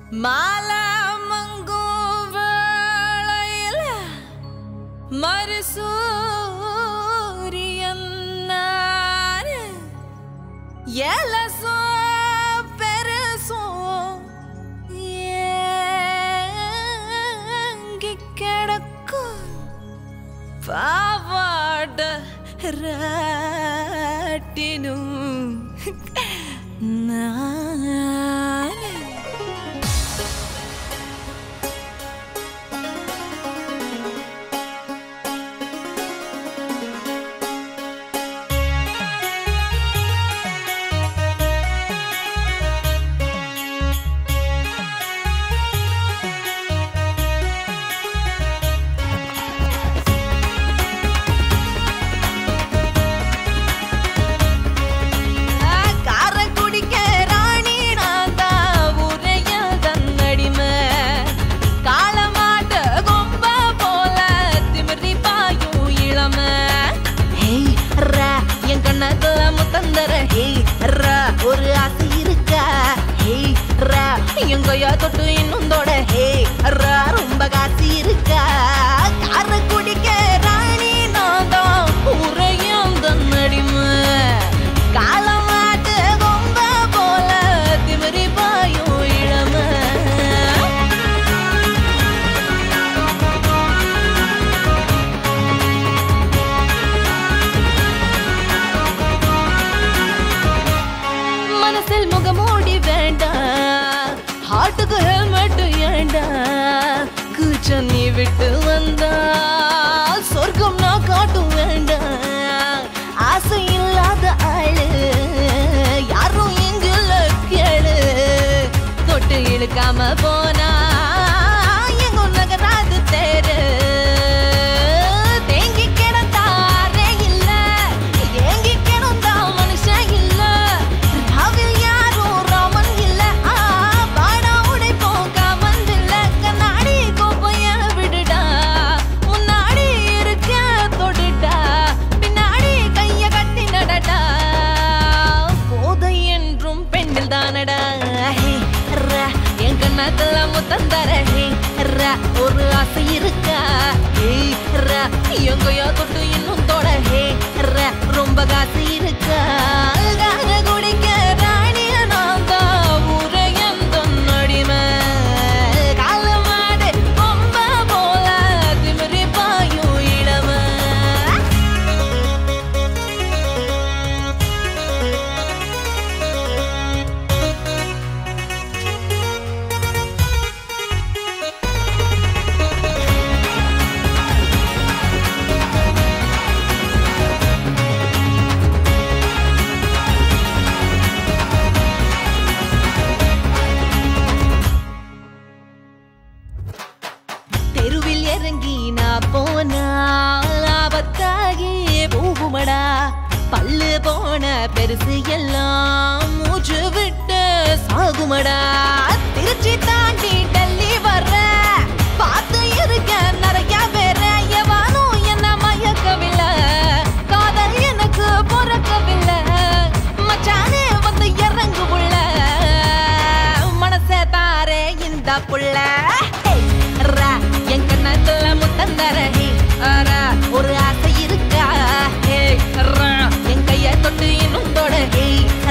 மாலை மங்கும் வேளையில மறுசூரியன் நானு எலசோ பெருசோ ஏங்கி கிடக்கும் பாவாட ராட்டினும் நானே காரக்குடிக்க ராணி நான் தான் உரையில் தன்னடிமை காளமாட்ட கொம்ப போல திமிரி பாயும் இளமை ஹேய் ரா என் கண்ணத்துல முத்தந்தர ஹேய் ரா ஒரு ஆசை இருக்கா ஹேய் ரா என் கையா தொட்டு இன்னும் தொட ஹேய் ரா ரொம்ப காசு இருக்கா காரக்குடிக்க ராணி நான் தான் உரையும் தன்னடிமை காலமாட்டு கொம்ப போல திமிரி பாயும் இளமை மனசில் முகமூடி வேண்டாம் ஹார்ட்டுக்கு ஹெல்மெட் ஏண்டாம் கூச்சம் நீ விட்டு வந்தா சொர்க்கம் நான் காட்டும் வேண்டாம் ஆசை இல்லாத ஆளு யாரும் இங்குல கேளு தொட்டு இழுக்காம போனா எங்கும் நகராது தேரு தேங்கி கிடந்தாரே இல்ல ஏங்கி கிடந்தா மனுஷன் இல்ல ராவில் யாரும் ராமன் இல்ல ஆ பாடா உடைப்போம் காமன் இல்ல கண்ணாடி கோப்பைய விடுடா முன்னாடி இருக்க தொடுடா பின்னாடி கைய கட்டி நடடா போதை என்றும் பெண்ணில் தானடா ஹே, ரா, என் கண்ணத்துல முத்தந்தர ஹே, ரா, ஒரு ஆசை இருக்கா ஹே, ரா, எங்கேயோ தொட்டு இன்னும் தொட ஹே, ரா, ரொம்ப காசு இருக்கா கார குடிக்க ராணிய நான் தான் ஊரையன் தொன்னடிமை காலமாடு கொம்ப போல திமிரி பாயும் இளமை தெருவில் இறங்கி நான் போனால் ஆபத்தாகி போகுமடா பல்லு போன பெருசு எல்லாம் மூச்சு விட்டு சாகுமடா திருச்சி தாண்டி டெல்லி வர்ற பார்த்து இருக்க நிறைய பேர எவனும் என்ன மயக்கவில்லை காதல் எனக்கு பொறக்கவில்லை மச்சானே வந்து இறங்கு புள்ள மனசே தாரே இந்த புள்ள ஹேய், ரா, என் கண்ணத்துல முத்தந்தர ஹே, ரா, ஒரு ஆசை இருக்கா ஹே, ரா, என் கைய தொட்டு இன்னும் தொட ஹே,